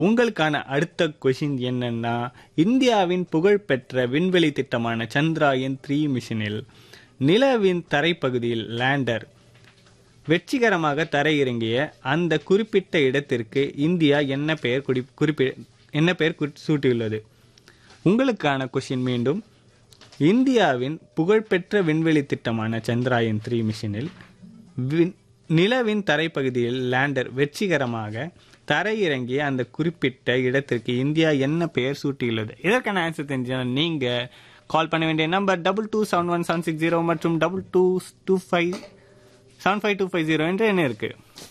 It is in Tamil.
உங்களுக்கான அடுத்த கொஷின் என்னன்னா இந்தியாவின் புகழ்பெற்ற விண்வெளி திட்டமான சந்திராயன் த்ரீ மிஷனில் நிலவின் தரைப்பகுதியில் லேண்டர் வெற்றிகரமாக தரையிறங்கிய அந்த குறிப்பிட்ட இடத்திற்கு இந்தியா என்ன பெயர் குடி குறிப்பி என்ன பெயர் கு- சூட்டியுள்ளது உங்களுக்கான கொஷின் மீண்டும் இந்தியாவின் புகழ்பெற்ற விண்வெளி திட்டமான சந்திராயன் த்ரீ மிஷனில் விண்- நிலவின் தரைப்பகுதியில் லேண்டர் வெற்றிகரமாக தரையிறங்கிய அந்த குறிப்பிட்ட இடத்திற்கு இந்தியா என்ன பெயர் சூட்டியுள்ளது இதற்கான ஆன்சர் தெரிஞ்சால் நீங்க கால் பண்ண வேண்டிய number double two seven one seven six zero மற்றும் double two two five seven five two five zero என்ற எண்ணம் இருக்கு